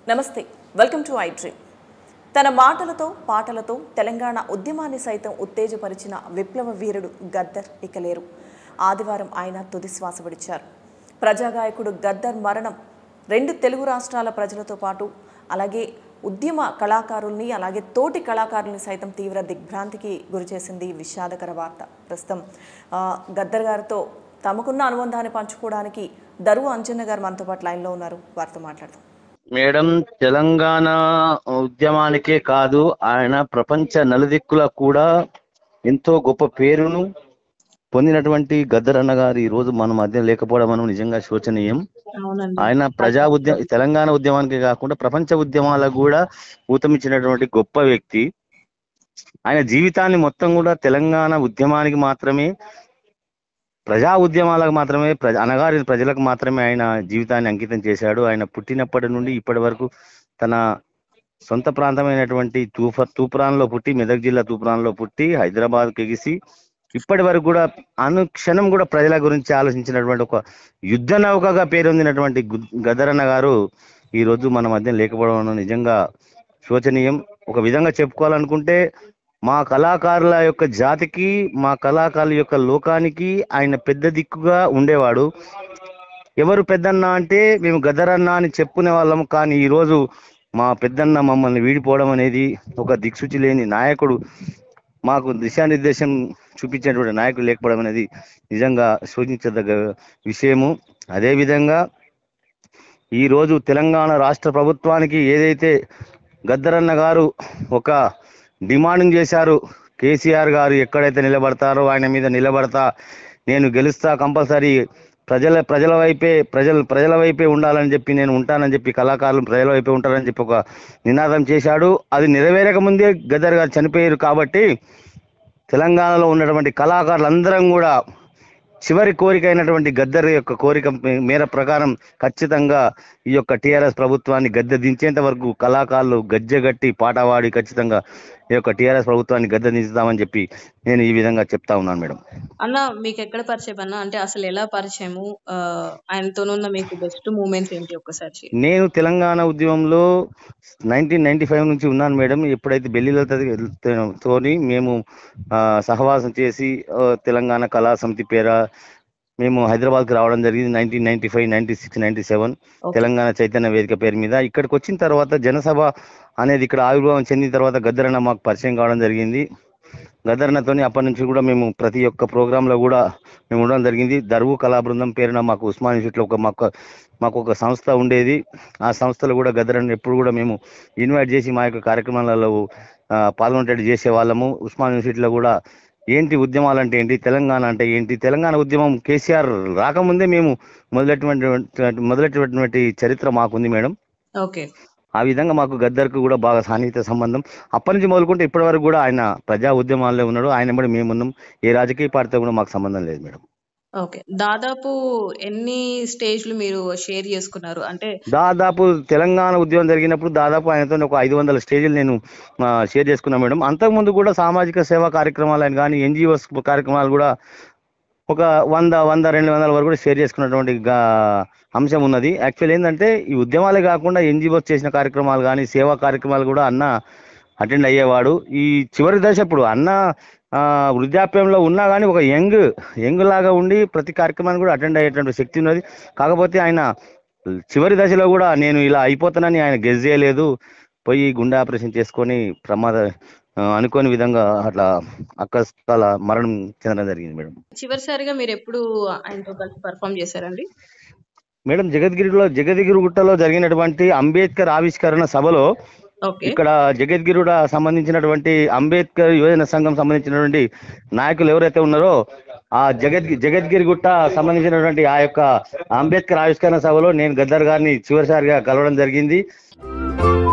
నమస్తే welcome to I dream తన మాటలతో పాటలతో తెలంగాణ ఉద్యమాన్ని సైతం ఉత్తేజపరిచిన విప్లవ వీరుడు గద్దర్ ఇక లేరు ఆదివారం ఆయన తుది శ్వాస విడిచారు ప్రజాగాయకుడు గద్దర్ మరణం రెండు తెలుగు రాష్ట్రాల ప్రజలతో పాటు అలాగే ఉద్యమ కళాకారుల్ని అలాగే తోటి కళాకారుల్ని సైతం తీవ్ర దిగ్భ్రాంతికి గురిచేసింది ఈ విషాదకర వార్త ప్రస్తుతం ఆ, గద్దర్ గారితో తమకున్న అనుబంధాన్ని పంచుకోవడానికి దరువు అంజన్న గారు మనతో పాటు లైన్లో ఉన్నారు వారితో మాట్లాడదాం మేడం తెలంగాణ ఉద్యమానికే కాదు ఆయన ప్రపంచ నలుదిక్కుల కూడా ఎంతో గొప్ప పేరును పొందినటువంటి గద్దర్ అన్న గారు ఈ రోజు మన మధ్య లేకపోవడం మనం నిజంగా శోచనీయం అవునండి ఆయన ప్రజా ఉద్యమ తెలంగాణ ఉద్యమానికి కాకుండా ప్రపంచ ఉద్యమాలకు కూడా ఊతమిచ్చినటువంటి గొప్ప వ్యక్తి ఆయన జీవితాన్ని మొత్తం కూడా తెలంగాణ ఉద్యమానికి మాత్రమే ప్రజా ఉద్యమాలకు మాత్రమే ప్రజ అనగారిన ప్రజలకు మాత్రమే ఆయన జీవితాన్ని అంకితం చేశాడు ఆయన పుట్టినప్పటి నుండి ఇప్పటి వరకు తన సొంత ప్రాంతమైనటువంటి తూఫ తూప్రాన్లో పుట్టి మెదక్ జిల్లా తూప్రాన్లో పుట్టి హైదరాబాద్కి ఎగిసి ఇప్పటి వరకు కూడా అనుక్షణం కూడా ప్రజల గురించి ఆలోచించినటువంటి ఒక యుద్ధ నౌకగా పేరొందినటువంటి గు- గద్దరన్న గారు ఈ రోజు మన మధ్య లేకపోవడం నిజంగా శోచనీయం ఒక విధంగా చెప్పుకోవాలనుకుంటే మా కళాకారుల యొక్క జాతికి మా కళాకారుల యొక్క లోకానికి ఆయన పెద్ద దిక్కుగా ఉండేవాడు ఎవరు పెద్దన్న అంటే మేము గదరన్న అని చెప్పుకునే వాళ్ళం కానీ ఈ రోజు మా పెద్దన్న మమ్మల్ని వీడిపోవడం అనేది ఒక దిక్సూచి లేని నాయకుడు మాకు దిశానిర్దేశం చూపించేటువంటి నాయకుడు లేకపోవడం అనేది నిజంగా శోధించదగ్గ విషయము అదేవిధంగా ఈ రోజు తెలంగాణ రాష్ట్ర ప్రభుత్వానికి ఏదైతే గద్దరన్న గారు ఒక డిమాండింగ్ చేశారు కేసీఆర్ గారు ఎక్కడైతే నిలబడతారో ఆయన మీద నిలబడతా నేను గెలుస్తా కంపల్సరీ ప్రజల ప్రజల వైపే ప్రజల ప్రజల వైపే ఉండాలని చెప్పి నేను ఉంటానని చెప్పి కళాకారులు ప్రజల వైపే ఉంటారని చెప్పి ఒక నినాదం చేశాడు అది నెరవేరక ముందే గద్దర్ గారు చనిపోయారు కాబట్టి తెలంగాణలో ఉన్నటువంటి కళాకారులందరం కూడా చివరి కోరిక అయినటువంటి గద్దర్ యొక్క కోరిక మేర ప్రకారం ఖచ్చితంగా ఈ యొక్క టిఆర్ఎస్ ప్రభుత్వాన్ని గద్దె దించేంత వరకు కళాకారులు గజ్జెగట్టి పాట పాడి ఖచ్చితంగా ఈ యొక్క టిఆర్ఎస్ ప్రభుత్వాన్ని గద్దె దించుతామని చెప్పి నేను ఈ విధంగా చెప్తా ఉన్నాను మేడం అన్న మీకు ఎక్కడ పరిచయం అన్న అంటే అసలు ఎలా పరిచయము ఆ, ఆయనతోనున్న మీకు బెస్ట్ మూమెంట్స్ ఏంటి ఒక్కసారి చెప్పు. నేను తెలంగాణ ఉద్యమంలో నైన్టీన్ నైన్టీ ఫైవ్ నుంచి ఉన్నాను మేడం ఎప్పుడైతే బెల్లిలతో తోని మేము ఆ, సహవాసం చేసి ఆ, తెలంగాణ కళా సమితి పేర మేము హైదరాబాద్కి రావడం జరిగింది nineteen ninety five ninety six ninety seven Okay. Telangana Chaitanya Vedika పేరు మీద ఇక్కడికి వచ్చిన తర్వాత జనసభ అనేది ఇక్కడ ఆవిర్భావం చెందిన తర్వాత గద్దరన్న మాకు పరిచయం కావడం జరిగింది గద్దరన్నతోని అప్పటి నుంచి కూడా మేము ప్రతి ఒక్క ప్రోగ్రాంలో కూడా మేము ఉండడం జరిగింది దర్వు కళా బృందం పేరున మాకు ఉస్మాన్ ఇన్స్టిట్యూట్లో ఒక మాకు మాకు ఒక సంస్థ ఉండేది ఆ సంస్థలో కూడా గద్దరన్న ఎప్పుడు కూడా మేము ఇన్వైట్ చేసి మా యొక్క కార్యక్రమాలలో ఆ, పాల్గొనేటట్టు చేసే వాళ్ళము ఉస్మాన్ యూనివర్సిటీలో కూడా ఏంటి ఉద్యమాలు అంటే ఏంటి తెలంగాణ అంటే ఏంటి తెలంగాణ ఉద్యమం కేసీఆర్ రాకముందే మేము మొదలెట్టినటువంటి మొదలెట్టినటువంటి చరిత్ర మాకుంది మేడం ఓకే ఆ విధంగా మాకు గద్దర్కు కూడా బాగా సాన్నిహిత సంబంధం అప్పటి నుంచి మొదలుకుంటే ఇప్పటి వరకు కూడా ఆయన ప్రజా ఉద్యమాల్లో ఉన్నాడు ఆయన కూడా మేమున్నాం ఏ రాజకీయ పార్టీతో కూడా మాకు సంబంధం లేదు మేడం ఓకే దాదాపు ఎన్ని స్టేజ్లు మీరు షేర్ చేసుకున్నారు అంటే దాదాపు తెలంగాణ ఉద్యమం జరిగినప్పుడు దాదాపు ఆయనతో ఒక ఐదు వందల స్టేజీలు నేను ఆ, షేర్ చేసుకున్నాను మేడం అంతకుముందు కూడా సామాజిక సేవా కార్యక్రమాలు అని కానీ ఎన్జిఓస్ కార్యక్రమాలు కూడా ఒక వంద వంద రెండు వందల వరకు కూడా షేర్ చేసుకున్నటువంటి గా- అంశం ఉన్నది యాక్చువల్ ఏంటంటే ఈ ఉద్యమాలే కాకుండా ఎన్జిఓస్ చేసిన కార్యక్రమాలు కానీ సేవా కార్యక్రమాలు కూడా అన్న అటెండ్ అయ్యేవాడు ఈ చివరి దశ ఇప్పుడు అన్న ఆ, వృద్ధాప్యంలో ఉన్నా కానీ ఒక యంగ్ యంగ్ లాగా ఉండి ప్రతి కార్యక్రమాన్ని కూడా అటెండ్ అయ్యేటువంటి శక్తి ఉన్నది కాకపోతే ఆయన చివరి దశలో కూడా నేను ఇలా అయిపోతానని ఆయన గెస్ చేయలేదు పోయి గుండె ఆపరేషన్ చేసుకొని ప్రమాద ఆ, అనుకోని విధంగా అట్లా అక్కల మరణం చెందడం జరిగింది మేడం చివరిసారిగా మీరు ఎప్పుడు ఆయనతో కలిసి పర్ఫామ్ చేశారండి మేడం జగద్గిరిలో జగద్గిరి గుట్టలో జరిగినటువంటి అంబేద్కర్ ఆవిష్కరణ సభలో ఓకే ఇక్కడ జగద్గిరుడ సంబంధించినటువంటి అంబేద్కర్ యువజన సంఘం సంబంధించినటువంటి నాయకులు ఎవరైతే ఉన్నారో ఆ జగద్గి జగద్గిరి గుట్ట సంబంధించినటువంటి ఆ యొక్క అంబేద్కర్ ఆవిష్కరణ సభలో నేను గద్దర్ గారిని చివరిసారిగా కలవడం జరిగింది